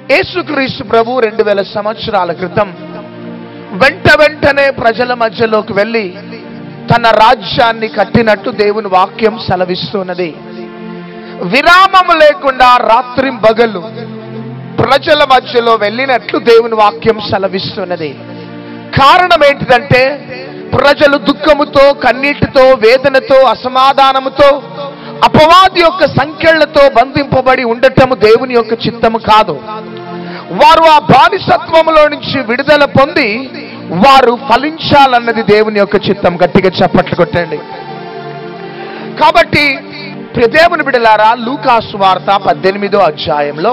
యేసుక్రీస్తు ప్రభు రెండు వేల సంవత్సరాల క్రితం వెంట వెంటనే ప్రజల మధ్యలోకి వెళ్ళి తన రాజ్యాన్ని కట్టినట్టు దేవుని వాక్యం సెలవిస్తున్నది విరామము లేకుండా రాత్రి బగలు ప్రజల మధ్యలో వెళ్ళినట్లు దేవుని వాక్యం సెలవిస్తున్నది కారణం ఏంటిదంటే ప్రజలు దుఃఖముతో కన్నీటితో వేదనతో అసమాధానముతో అపవాది యొక్క సంఖ్యలతో బంధింపబడి ఉండటము దేవుని యొక్క చిత్తము కాదు వారు ఆ బానిసత్వములో నుంచి విడుదల పొంది వారు ఫలించాలన్నది దేవుని యొక్క చిత్తం గట్టిగా చప్పట్లు కొట్టండి కాబట్టి ప్రియ దేవుని బిడలారా లూకాసు వార్త పద్దెనిమిదో అధ్యాయంలో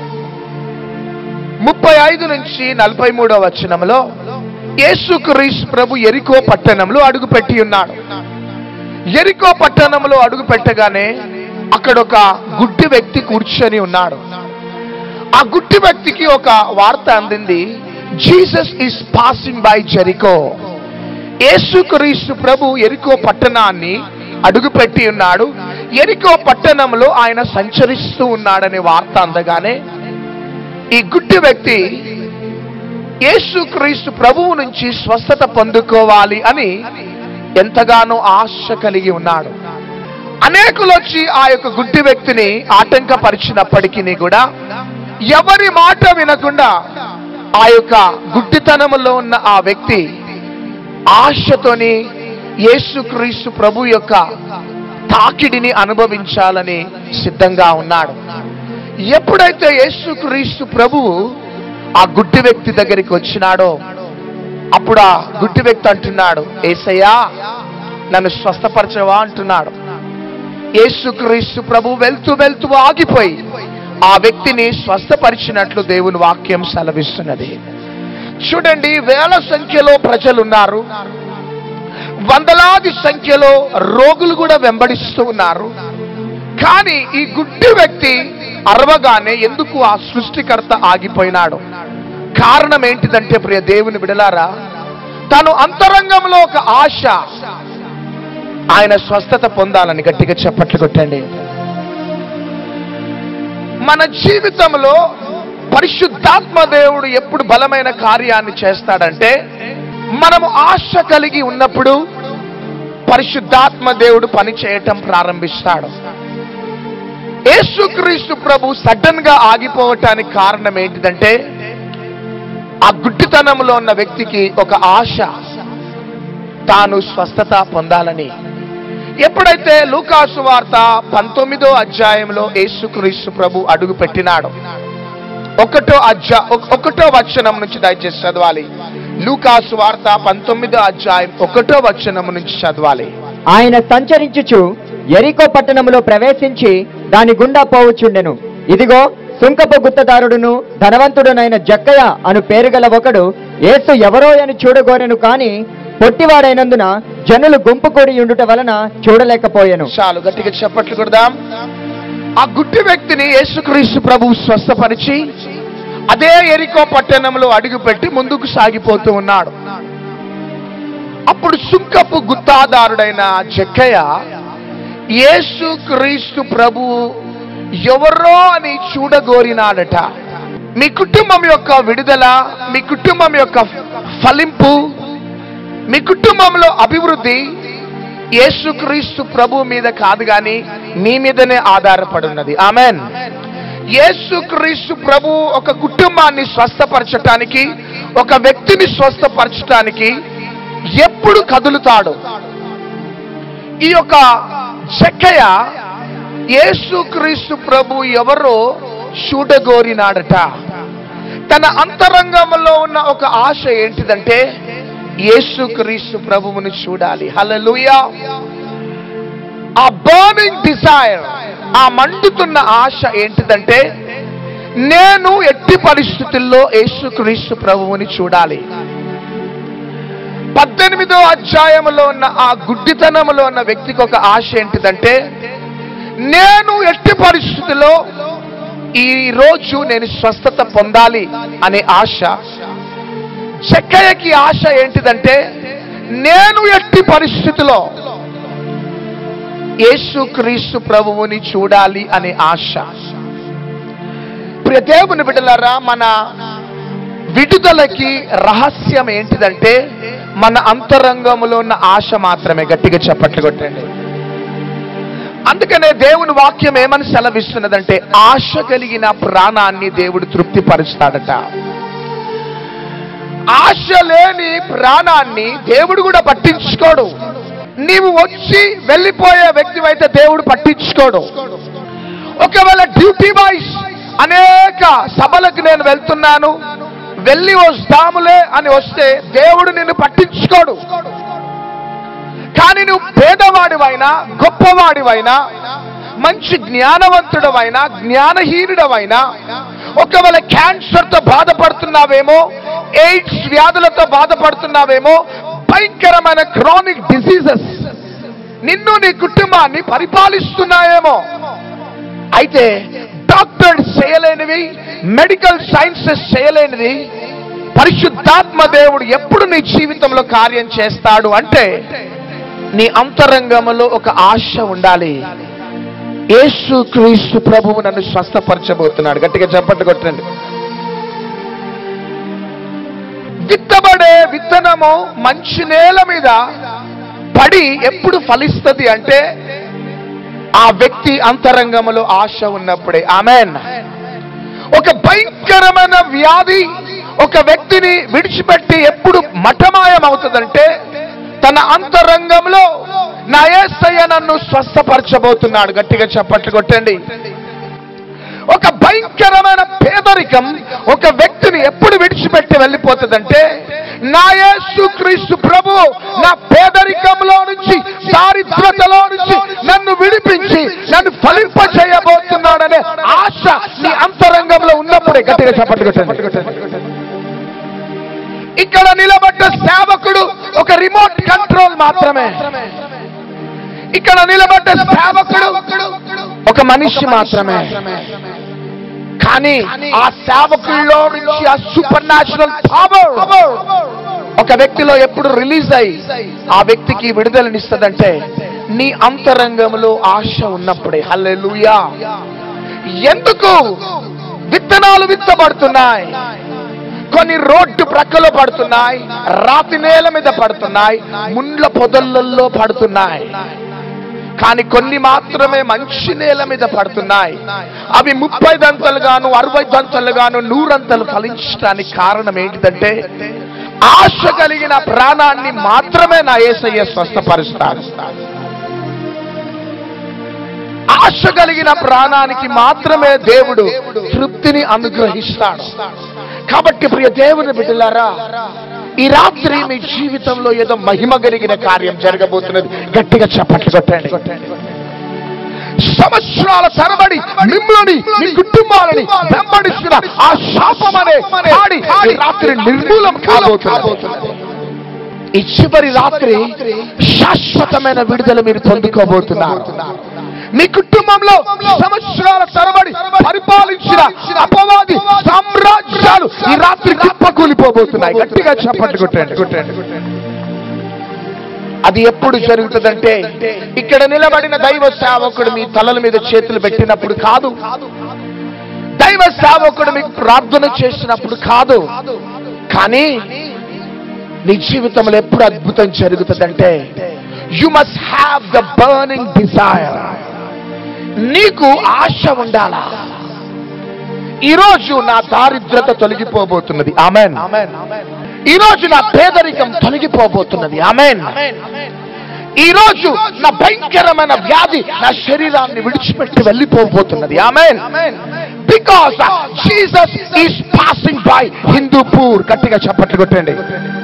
ముప్పై ఐదు నుంచి నలభై మూడో వచనంలో యేసుక్రీస్తు ప్రభు ఎరికో పట్టణంలో అడుగుపెట్టి ఉన్నాడు ఎరికో పట్టణంలో అడుగు పెట్టగానే అక్కడ ఒక గుడ్డి వ్యక్తి కూర్చొని ఉన్నాడు ఆ గుడ్డి వ్యక్తికి ఒక వార్త అందింది Jesus is passing by Jericho యేసుక్రీస్తు ప్రభు ఎరికో పట్టణాన్ని అడుగుపెట్టి ఉన్నాడు ఎరికో పట్టణంలో ఆయన సంచరిస్తూ ఉన్నాడనే వార్త అందగానే ఈ గుడ్డి వ్యక్తి యేసుక్రీస్తు ప్రభువు నుంచి స్వస్థత పొందుకోవాలి అని ఎంతగానో ఆశ కలిగి ఉన్నాడు అనేకులు వచ్చి ఆ యొక్క గుడ్డి వ్యక్తిని ఆటంకపరిచినప్పటికీ కూడా ఎవరి మాట వినకుండా ఆ యొక్క గుడ్డితనములో ఉన్న ఆ వ్యక్తి ఆశతోని యేసుక్రీస్తు ప్రభు యొక్క తాకిడిని అనుభవించాలని సిద్ధంగా ఉన్నాడు ఎప్పుడైతే యేసుక్రీస్తు ప్రభువు ఆ గుడ్డి వ్యక్తి దగ్గరికి వచ్చినాడో అప్పుడు ఆ గుడ్డి వ్యక్తి అంటున్నాడు ఏసయ్యా నన్ను స్వస్థపరచవా అంటున్నాడు యేసుక్రీస్తు ప్రభు వెళ్తూ వెళ్తూ ఆగిపోయి ఆ వ్యక్తిని స్వస్థపరిచినట్లు దేవుని వాక్యం సెలవిస్తున్నది చూడండి వేల సంఖ్యలో ప్రజలు ఉన్నారు వందలాది సంఖ్యలో రోగులు కూడా వెంబడిస్తూ ఉన్నారు కానీ ఈ గుడ్డి వ్యక్తి అరవగానే ఎందుకు ఆ సృష్టికర్త ఆగిపోయినాడు కారణం ఏంటిదంటే ప్రియ దేవుని విడలారా తను అంతరంగంలో ఒక ఆశ ఆయన స్వస్థత పొందాలని గట్టిగా చెప్పట్లు కొట్టండి మన జీవితంలో పరిశుద్ధాత్మ దేవుడు ఎప్పుడు బలమైన కార్యాన్ని చేస్తాడంటే మనము ఆశ కలిగి ఉన్నప్పుడు పరిశుద్ధాత్మ దేవుడు పని చేయటం ప్రారంభిస్తాడు యేసుక్రీస్తు ప్రభు సడన్ గా ఆగిపోవటానికి కారణం ఏంటిదంటే ఆ గుడ్డితనంలో ఉన్న వ్యక్తికి ఒక ఆశ తాను స్వస్థత పొందాలని ఎప్పుడైతే లూకాసు వార్త పంతొమ్మిదో అధ్యాయంలో యేసుక్రీస్తు ప్రభు అడుగు పెట్టినాడు ఒకటో అధ్యా ఒక- ఒకటో వచనం నుంచి దయచేసి చదవాలి లూకాసు వార్త పంతొమ్మిదో అధ్యాయం ఒకటో వచనం నుంచి చదవాలి ఆయన సంచరించుచు ఎరికో పట్టణములో ప్రవేశించి దాని గుండా పోవుచుండెను ఇదిగో సుంకపు గుత్తదారుడును ధనవంతుడునైన జక్కయ్య అను పేరు గల ఒకడు యేసు ఎవరో అని చూడగోరెను కాని పొట్టివాడైనందున జనులు గుంపు కూడి ఉండుట వలన చూడలేకపోయెను చాలు గట్టిగా చెప్పట్లు కొడదాం ఆ గుడ్డి వ్యక్తిని యేసుక్రీస్తు ప్రభు స్వస్థపరిచి అదే ఎరికో పట్టణంలో అడుగుపెట్టి ముందుకు సాగిపోతూ ఉన్నాడు అప్పుడు సుంకపు గుత్తాదారుడైన జక్కయ్య యేసుక్రీస్తు ప్రభు ఎవరో అని చూడగోరినాడట మీ కుటుంబం యొక్క విడుదల మీ కుటుంబం యొక్క ఫలింపు మీ కుటుంబంలో అభివృద్ధి యేసుక్రీస్తు ప్రభు మీద కాదు గాని మీ మీదనే ఆధారపడి ఉన్నది ఆమెన్ యేసుక్రీస్తు ప్రభు ఒక కుటుంబాన్ని స్వస్థపరచటానికి ఒక వ్యక్తిని స్వస్థపరచటానికి ఎప్పుడు కదులుతాడు ఈ యొక్క చెక్కయ్య యేసుక్రీస్తు ప్రభు ఎవరో చూడగోరినాడట తన అంతరంగంలో ఉన్న ఒక ఆశ ఏంటిదంటే యేసుక్రీస్తు ప్రభువుని చూడాలి హల్లెలూయా ఆ బర్నింగ్ డిజైర్ ఆ మండుతున్న ఆశ ఏంటిదంటే నేను ఎట్టి పరిస్థితుల్లో యేసుక్రీస్తు ప్రభువుని చూడాలి పద్దెనిమిదో అధ్యాయంలో ఉన్న ఆ గుడ్డితనంలో ఉన్న వ్యక్తికి ఒక ఆశ ఏంటిదంటే నేను ఎట్టి పరిస్థితుల్లో ఈ రోజు నేను స్వస్థత పొందాలి అనే ఆశ చెక్కయ్యకి ఆశ ఏంటిదంటే నేను ఎట్టి పరిస్థితిలో యేసుక్రీస్తు ప్రభువుని చూడాలి అనే ఆశ ప్రియ దేవుని బిడ్డలారా మన విడుదలకి రహస్యం ఏంటిదంటే మన అంతరంగంలో ఉన్న ఆశ మాత్రమే గట్టిగా చప్పట్లు కొట్టండి అందుకనే దేవుని వాక్యం ఏమని సెలవిస్తున్నదంటే ఆశ కలిగిన ప్రాణాన్ని దేవుడు తృప్తిపరుస్తాడట ఆశ లేని ప్రాణాన్ని దేవుడు కూడా పట్టించుకోడు నీవు వచ్చి వెళ్ళిపోయే వ్యక్తి అయితే దేవుడు పట్టించుకోడు ఒకవేళ డ్యూటీ వైస్ అనేక సభలకు నేను వెళ్తున్నాను వెళ్ళి వస్తాములే అని వస్తే దేవుడు నిన్ను పట్టించుకోడు కానీ నువ్వు పేదవాడివైనా గొప్పవాడివైనా మంచి జ్ఞానవంతుడవైనా జ్ఞానహీనుడవైనా ఒకవేళ క్యాన్సర్తో బాధపడుతున్నావేమో ఎయిడ్స్ వ్యాధులతో బాధపడుతున్నావేమో భయంకరమైన క్రానిక్ డిసీజెస్ నిన్ను నీ కుటుంబాన్ని పరిపాలిస్తున్నాయేమో అయితే డాక్టర్స్ చేయలేనివి మెడికల్ సైన్సెస్ చేయలేనిది పరిశుద్ధాత్మ దేవుడు ఎప్పుడు నీ జీవితంలో కార్యం చేస్తాడు అంటే నీ అంతరంగంలో ఒక ఆశ ఉండాలి యేసు క్రీస్తు ప్రభువు నన్ను స్వస్థపరచబోతున్నాడు గట్టిగా చెప్పట్లు కొట్టండి విత్తబడే విత్తనము మంచి నేల మీద పడి ఎప్పుడు ఫలిస్తుంది అంటే ఆ వ్యక్తి అంతరంగంలో ఆశ ఉన్నప్పుడే ఆమెన్ ఒక భయంకరమైన వ్యాధి ఒక వ్యక్తిని విడిచిపెట్టి ఎప్పుడు మఠమాయం అవుతుందంటే తన అంతరంగంలో నా ఏసయ్య నన్ను స్వస్థపరచబోతున్నాడు గట్టిగా చప్పట్లు కొట్టండి ఒక భయంకరమైన పేదరికం ఒక వ్యక్తిని ఎప్పుడు విడిచిపెట్టి వెళ్ళిపోతుందంటే నా యేసు క్రీస్తు ప్రభు నా పేదరికంలో నుంచి దారిద్రతలో నుంచి నన్ను విడిపించి నన్ను ఫలింప చేయబోతున్నాడనే ఆశ నీ అంతరంగంలో ఉన్నప్పుడే గట్టిగా చప్పట్లు కొట్టండి ఇక్కడ నిలబడ్డ సేవకుడు ఒక రిమోట్ కంట్రోల్ మాత్రమే ఇక్కడ నిలబడ్డ సేవకుడు ఒక మనిషి మాత్రమే కానీ ఆ సేవకుల్లో నుంచి ఆ సూపర్ న్యాచురల్ పవర్ ఒక వ్యక్తిలో ఎప్పుడు రిలీజ్ అయి ఆ వ్యక్తికి విడుదలనిస్తుందంటే నీ అంతరంగంలో ఆశ ఉన్నప్పుడే హల్లెలూయా ఎందుకు విత్తనాలు విత్తబడుతున్నాయి కొన్ని రోడ్డు ప్రక్కలో పడుతున్నాయి రాతి నేల మీద పడుతున్నాయి ముండ్ల పొదలలో పడుతున్నాయి కానీ కొన్ని మాత్రమే మంచి నేల మీద పడుతున్నాయి అవి ముప్పై దంతలు గాను అరవై దంతలు గాను నూరంతలు ఫలించడానికి కారణం ఏంటిదంటే ఆశ కలిగిన ప్రాణాన్ని మాత్రమే నా ఏసయ్య స్వస్థపరుస్తాడు ఆశ కలిగిన ప్రాణానికి మాత్రమే దేవుడు తృప్తిని అనుగ్రహిస్తాడు కాబట్టి ప్రియ దేవుని బిడ్డలారా ఈ రాత్రి మీ జీవితంలో ఏదో మహిమ కలిగిన కార్యం జరగబోతున్నది గట్టిగా చప్పట్లు కొట్టండి సంవత్సరాల తరబడి మిమ్మల్ని మీ కుటుంబాలని వెంబడిస్తున్న ఆ శాపం అనే కాడి ఈ రాత్రి నిర్మూలం కాబోతున్నది ఈ చివరి రాత్రి శాశ్వతమైన విడుదల మీరు పొందుకోబోతున్నారు మీ కుటుంబంలో సంవత్సరాల తరబడి పరిపాలించిన అపవాది సామ్రాజ్యాలు ఈ రాత్రి కుప్పకూలిపోబోతున్నాయి గట్టిగా చెప్పండి కొట్టండి కొట్టండి అది ఎప్పుడు జరుగుతుందంటే ఇక్కడ నిలబడిన దైవ సేవకుడు మీ తలల మీద చేతులు పెట్టినప్పుడు కాదు దైవ సేవకుడు మీకు ప్రార్థన చేసినప్పుడు కాదు కానీ నీ జీవితంలో ఎప్పుడు అద్భుతం జరుగుతుందంటే you must have the burning desire నీకు ఆశ ఉండాలా ఈరోజు నా దారిద్రత తొలగిపోబోతున్నది ఆమెన్ ఈ రోజు నా పేదరికం తొలగిపోబోతున్నది ఆమెన్ ఈ రోజు నా భయంకరమైన వ్యాధి నా శరీరాన్ని విడిచిపెట్టి వెళ్ళిపోబోతున్నది amen because Jesus is passing by Hindupur గట్టిగా చప్పట్లు కొట్టండి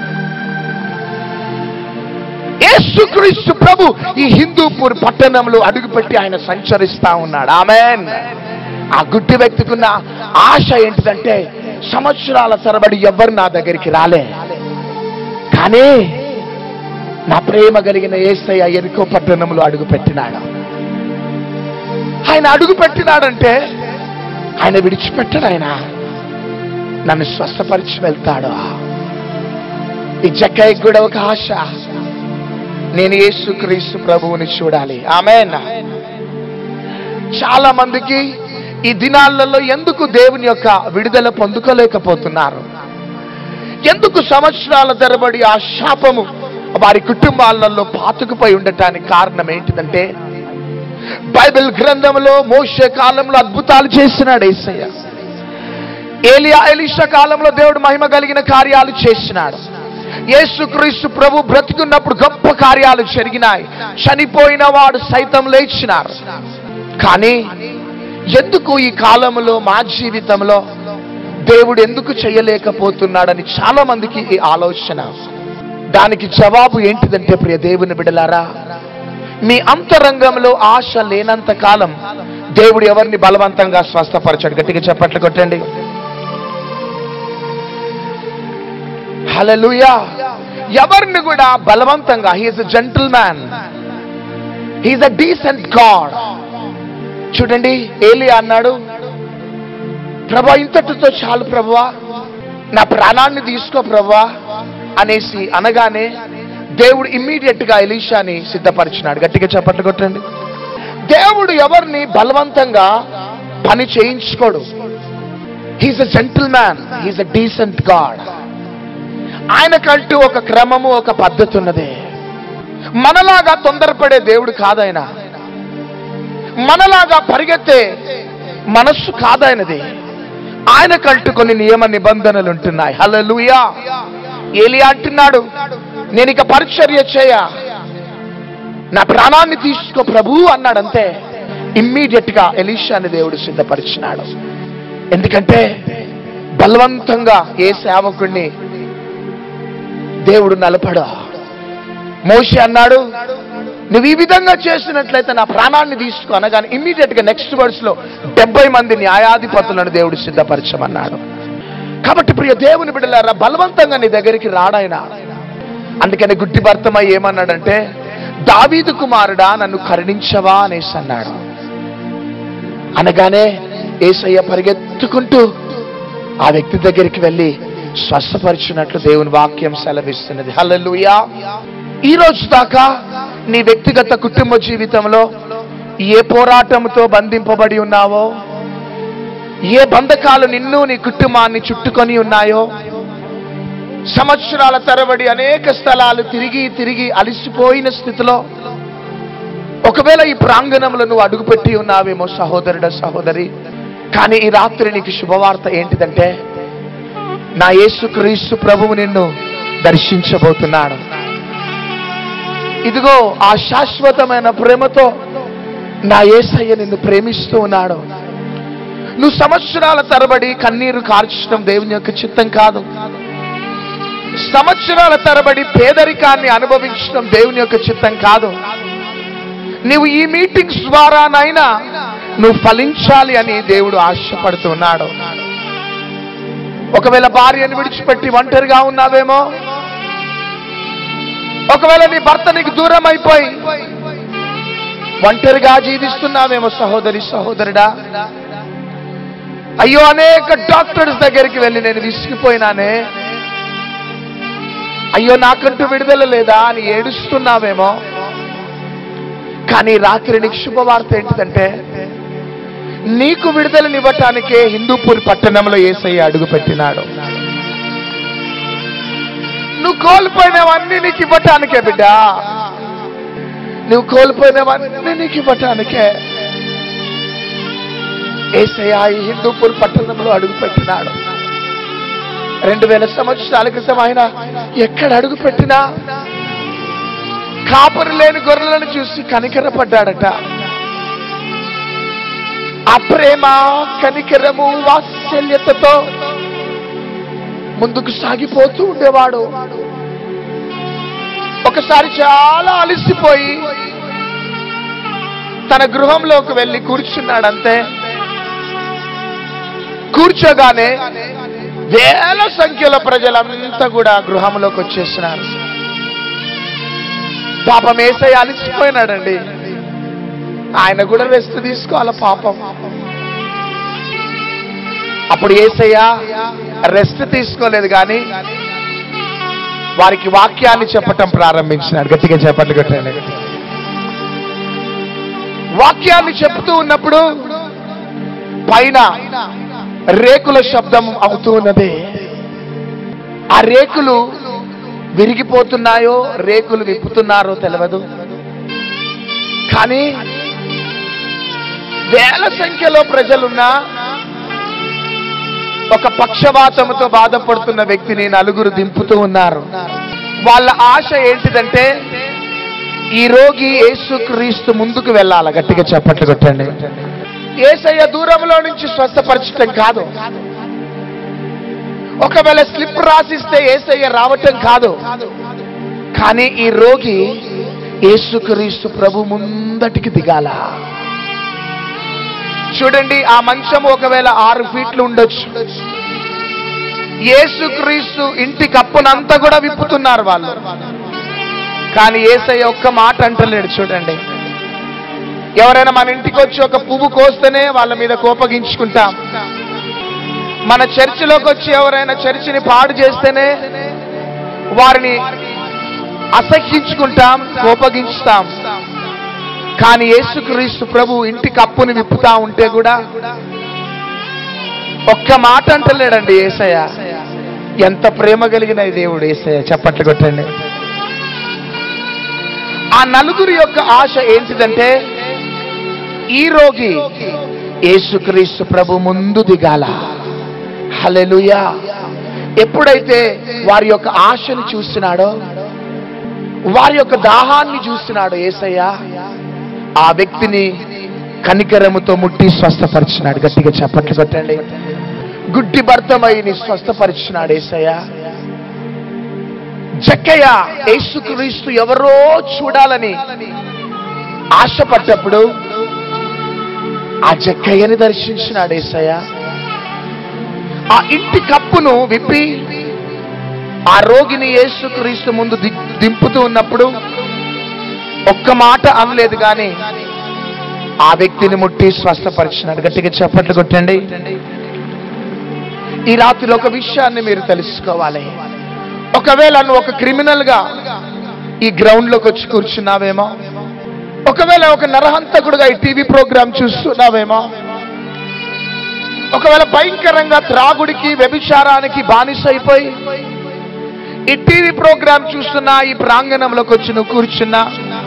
యేసుక్రీస్తు ప్రభు ఈ హిందూపూర్ పట్టణంలో అడుగుపెట్టి ఆయన సంచరిస్తా ఉన్నాడు ఆమెన్ ఆ గుడ్డి వ్యక్తికున్న ఆశ ఏంటిదంటే సంవత్సరాల తరబడి ఎవ్వరు నా దగ్గరికి రాలే కానీ నా ప్రేమ కలిగిన ఏసయ్య ఎరుకో పట్టణంలో అడుగు పెట్టినాడు ఆయన అడుగు పెట్టినాడంటే ఆయన విడిచిపెట్టాడు ఆయన నన్ను స్వస్థపరిచి వెళ్తాడు ఈ జక్కయ్యకి కూడా ఒక ఆశ నేను యేసుక్రీస్తు ప్రభువుని చూడాలి ఆమెన్ చాలా మందికి ఈ దినాలలో ఎందుకు దేవుని యొక్క విడుదల పొందుకోలేకపోతున్నారు ఎందుకు సంవత్సరాల తరబడి ఆ శాపము వారి కుటుంబాలలో పాతుకుపోయి ఉండటానికి కారణం ఏంటిదంటే బైబిల్ గ్రంథంలో మోసే కాలంలో అద్భుతాలు చేసినాడు ఏసయ్య ఏలియా ఎలీషా కాలంలో దేవుడు మహిమ కలిగిన కార్యాలు చేసినాడు యేసుక్రీస్తు ప్రభు బ్రతికున్నప్పుడు గొప్ప కార్యాలు జరిగినాయి చనిపోయిన వాడు సైతం లేచినారు కానీ ఎందుకు ఈ కాలంలో మా జీవితంలో దేవుడు ఎందుకు చేయలేకపోతున్నాడని చాలా మందికి ఈ ఆలోచన దానికి జవాబు ఏంటిదంటే ప్రియ దేవుని బిడలారా మీ అంతరంగంలో ఆశ లేనంత కాలం దేవుడు ఎవరిని బలవంతంగా స్వస్థపరచాడు గట్టిగా చెప్పట్లు కొట్టండి హలలుయా ఎవరిని కూడా బలవంతంగా he is a gentleman he is a decent God చూడండి ఏలి అన్నాడు ప్రభా ఇంతటితో చాలు ప్రభువా నా ప్రాణాన్ని తీసుకో ప్రభువా అనేసి అనగానే దేవుడు ఇమ్మీడియట్ గా ఎలీషాని సిద్ధపరిచినాడు గట్టిగా చెప్పట్లు కొట్టండి దేవుడు ఎవరిని బలవంతంగా పని చేయించుకోడు he's a gentleman he's a decent God ఆయనకంటూ ఒక క్రమము ఒక పద్ధతి ఉన్నది మనలాగా తొందరపడే దేవుడు కాదాయన మనలాగా పరిగెత్తే మనస్సు కాదాయనది ఆయనకంటూ కొన్ని నియమ నిబంధనలు ఉంటున్నాయి హల్లెలూయా ఏలి అంటున్నాడు నేను ఇక పరిచర్య చేయ నా ప్రాణాన్ని తీసుకో ప్రభు అన్నాడంతే ఇమ్మీడియట్ గా ఎలీషాని దేవుడు సిద్ధపరిచినాడు ఎందుకంటే బలవంతంగా ఏ సేవకుణ్ణి దేవుడు నలపడు మోషి అన్నాడు నువ్వు ఈ విధంగా చేసినట్లయితే నా ప్రాణాన్ని తీసుకో అనగానే ఇమ్మీడియట్ గా నెక్స్ట్ వర్డ్స్ లో డెబ్బై మంది న్యాయాధిపతులను దేవుడు సిద్ధపరచమన్నాడు కాబట్టి ప్రియ దేవుని బిడ్డలారా బలవంతంగా నీ దగ్గరికి రాడాయన అందుకని గుడ్డి భర్తమై ఏమన్నాడంటే దావీదు కుమారుడా నన్ను కరుణించవా అనేసి అన్నాడు అనగానే ఏసయ్య పరిగెత్తుకుంటూ ఆ వ్యక్తి దగ్గరికి వెళ్ళి స్వస్థపరిచినట్లు దేవుని వాక్యం సెలవిస్తున్నది హల్లెలూయా ఈ రోజు దాకా నీ వ్యక్తిగత కుటుంబ జీవితంలో ఏ పోరాటంతో బంధింపబడి ఉన్నావో ఏ బంధకాలు నిన్ను నీ కుటుంబాన్ని చుట్టుకొని ఉన్నాయో సంవత్సరాల తరబడి అనేక స్థలాలు తిరిగి తిరిగి అలిసిపోయిన స్థితిలో ఒకవేళ ఈ ప్రాంగణంలో నువ్వు అడుగుపెట్టి ఉన్నావేమో సహోదరుడ సహోదరి కానీ ఈ రాత్రి నీకు శుభవార్త ఏంటిదంటే నా యేసుక్రీస్తు ప్రభువు నిన్ను దర్శించబోతున్నాడు ఇదిగో ఆ శాశ్వతమైన ప్రేమతో నా యేసయ్య నిన్ను ప్రేమిస్తూ ఉన్నాడు నువ్వు సంవత్సరాల తరబడి కన్నీరు కార్చడం దేవుని యొక్క చిత్తం కాదు సంవత్సరాల తరబడి పేదరికాన్ని అనుభవించడం దేవుని యొక్క చిత్తం కాదు నువ్వు ఈ మీటింగ్స్ ద్వారానైనా నువ్వు ఫలించాలి అని దేవుడు ఆశపడుతున్నాడు ఒకవేళ భార్యను విడిచిపెట్టి ఒంటరిగా ఉన్నావేమో ఒకవేళ నీ భర్త నీకు దూరం అయిపోయి ఒంటరిగా జీవిస్తున్నావేమో సహోదరి సహోదరుడా అయ్యో అనేక డాక్టర్స్ దగ్గరికి వెళ్ళి నేను విసిగిపోయినానే అయ్యో నాకంటూ విడుదల లేదా అని ఏడుస్తున్నావేమో కానీ రాత్రి నీకు శుభవార్త ఏంటిదంటే నీకు విడుదలనివ్వటానికే హిందూపూర్ పట్టణంలో ఏసయ్య అడుగు పెట్టినాడు నువ్వు కోల్పోయినవన్నీ నీకు ఇవ్వటానికే బిడ్డ నువ్వు కోల్పోయినవన్నీ నీకు ఇవ్వటానికే ఏసయ్య ఈ హిందూపూర్ పట్టణంలో అడుగు పెట్టినాడు రెండు వేల సంవత్సరాల క్రితం ఆయన ఎక్కడ అడుగు పెట్టినా కాపరు లేని గొర్రెలను చూసి కనికరపడ్డాడట ఆ ప్రేమ కనికరము వాత్సల్యతతో ముందుకు సాగిపోతూ ఉండేవాడు ఒకసారి చాలా అలసిపోయి తన గృహంలోకి వెళ్ళి కూర్చున్నాడంతే కూర్చోగానే వేల సంఖ్యలో ప్రజలంతా కూడా గృహంలోకి వచ్చేసినారు పాపం ఏసయ్య అలసిపోయినాడండి ఆయన కూడా రెస్ట్ తీసుకోవాలి పాపం అప్పుడు ఏసయ్య రెస్ట్ తీసుకోలేదు కానీ వారికి వాక్యాన్ని చెప్పటం ప్రారంభించినాడు గట్టిగా చెప్పట్లు కొట్టండి వాక్యాన్ని చెప్తూ ఉన్నప్పుడు పైన రేకుల శబ్దం అవుతూ ఉన్నది ఆ రేకులు విరిగిపోతున్నాయో రేకులు విప్పుతున్నారో తెలియదు కానీ వేల సంఖ్యలో ప్రజలున్నా ఒక పక్షవాతముతో బాధపడుతున్న వ్యక్తిని నలుగురు దింపుతూ ఉన్నారు వాళ్ళ ఆశ ఏంటిదంటే ఈ రోగి యేసుక్రీస్తు ముందుకు వెళ్ళాలి గట్టిగా చప్పట్లు కొట్టండి ఏసయ్య దూరంలో నుంచి స్వస్థపరచటం కాదు ఒకవేళ స్లిప్ రాసిస్తే ఏసయ్య రావటం కాదు కానీ ఈ రోగి యేసుక్రీస్తు ప్రభు ముందటికి దిగాల చూడండి ఆ మంచం ఒకవేళ ఆరు ఫీట్లు ఉండొచ్చు యేసుక్రీస్తు ఇంటి కప్పునంతా కూడా విప్పుతున్నారు వాళ్ళు కానీ ఏసయ్య ఒక్క మాట అంటలేడు చూడండి ఎవరైనా మన ఇంటికి వచ్చి ఒక పువ్వు కోస్తేనే వాళ్ళ మీద కోపగించుకుంటాం మన చర్చిలోకి వచ్చి ఎవరైనా చర్చిని పాడు చేస్తేనే వారిని అసహ్యించుకుంటాం కోపగించుతాం కానీ యేసుక్రీస్తు ప్రభు ఇంటి కప్పుని విప్పుతా ఉంటే కూడా ఒక్క మాట అంటలేడండి ఏసయ్య ఎంత ప్రేమ కలిగిన ఈ దేవుడు ఏసయ్య చప్పట్లు కొట్టండి ఆ నలుగురి యొక్క ఆశ ఏంటిదంటే ఈ రోగి యేసుక్రీస్తు ప్రభు ముందు దిగాల హల్లెలూయా ఎప్పుడైతే వారి యొక్క ఆశను చూస్తున్నాడో వారి యొక్క దాహాన్ని చూస్తున్నాడు ఏసయ్య ఆ వ్యక్తిని కనికరముతో ముట్టి స్వస్థపరిచినాడు గట్టిగా చప్పట్లు కొట్టండి గుడ్డి భర్తమైని స్వస్థపరిచినాడు ఏసయ్య జక్కయ్య యేసుక్రీస్తు ఎవరో చూడాలని ఆశపడ్డప్పుడు ఆ జక్కయ్యని దర్శించినాడు ఏసయ్య ఆ ఇంటి కప్పును విప్పి ఆ రోగిని యేసుక్రీస్తు ముందు ది- దింపుతూ ఉన్నప్పుడు ఒక్క మాట అనలేదు కానీ ఆ వ్యక్తిని ముట్టి స్వస్థపరిచినాడు గట్టిగా చప్పట్లు కొట్టండి ఈ రాత్రిలో ఒక విషయాన్ని మీరు తెలుసుకోవాలి ఒకవేళ నువ్వు ఒక క్రిమినల్ గా ఈ గ్రౌండ్ లోకి వచ్చి కూర్చున్నావేమో ఒకవేళ ఒక నరహంతకుడుగా ఈ టీవీ ప్రోగ్రాం చూస్తున్నావేమో ఒకవేళ భయంకరంగా త్రాగుడికి వ్యభిచారానికి బానిస అయిపోయి ఈ టీవీ ప్రోగ్రాం చూస్తున్నా ఈ ప్రాంగణంలోకి వచ్చి నువ్వు కూర్చున్నా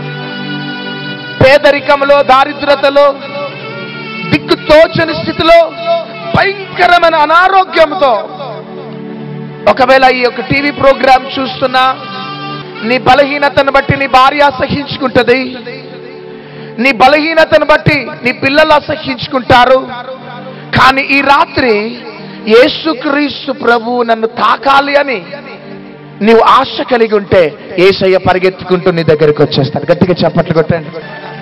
పేదరికంలో దారిద్రతలో దిక్కు తోచని స్థితిలో భయంకరమైన అనారోగ్యంతో ఒకవేళ ఈ యొక్క టీవీ ప్రోగ్రాం చూస్తున్నా నీ బలహీనతను బట్టి నీ భార్య అసహించుకుంటది నీ బలహీనతను బట్టి నీ పిల్లలు అసహించుకుంటారు కానీ ఈ రాత్రి యేసుక్రీస్తు ప్రభు నన్ను తాకాలి అని నీవు ఆశ కలిగి ఉంటే ఏసయ్య పరిగెత్తుకుంటూ నీ దగ్గరికి వచ్చేస్తాడు గట్టిగా చప్పట్లు కొట్టండి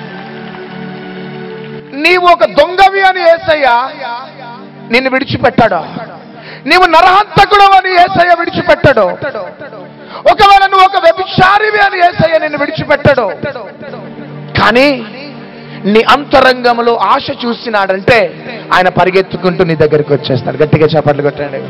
నీవు ఒక దొంగవి అని ఏసయ్య నిన్ను విడిచిపెట్టాడు నీవు నరహంతకుడు అని ఏసయ్య విడిచిపెట్టాడు ఒకవేళ నువ్వు ఒక వ్యభిచారివి అని ఏసయ్య నిన్ను విడిచిపెట్టాడు కానీ నీ అంతరంగంలో ఆశ చూసినాడంటే ఆయన పరిగెత్తుకుంటూ నీ దగ్గరికి వచ్చేస్తాడు గట్టిగా చప్పట్లు కొట్టండి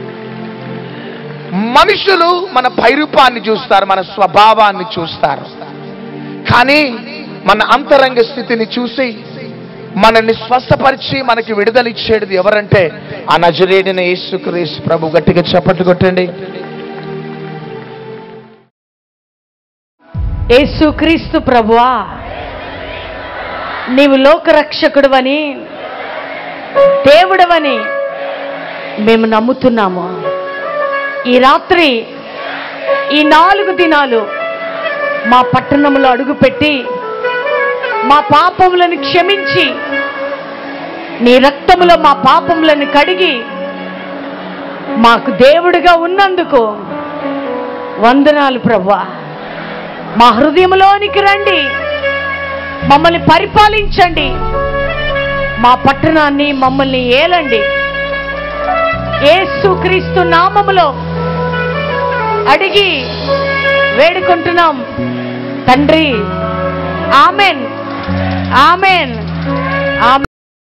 మనుషులు మన పైరూపాన్ని చూస్తారు మన స్వభావాన్ని చూస్తారు కానీ మన అంతరంగ స్థితిని చూసి మనల్ని స్వస్థపరిచి మనకి విడుదలిచ్చేది ఎవరంటే ఆ నజరేడిన యేసుక్రీస్తు ప్రభు గట్టిగా చప్పట్లు కొట్టండి యేసుక్రీస్తు ప్రభువా నీవు లోకరక్షకుడువని దేవుడవని మేము నమ్ముతున్నాము ఈ రాత్రి ఈ నాలుగు దినాలు మా పట్టణంలో అడుగుపెట్టి మా పాపములను క్షమించి నీ రక్తములో మా పాపములను కడిగి మాకు దేవుడిగా ఉన్నందుకు వందనాలు ప్రభా మా హృదయంలోనికి రండి మమ్మల్ని పరిపాలించండి మా పట్టణాన్ని మమ్మల్ని ఏలండి యేసుక్రీస్తు నామములో అడిగి వేడుకుంటున్నాం తండ్రి ఆమెన్ ఆమెన్ ఆమెన్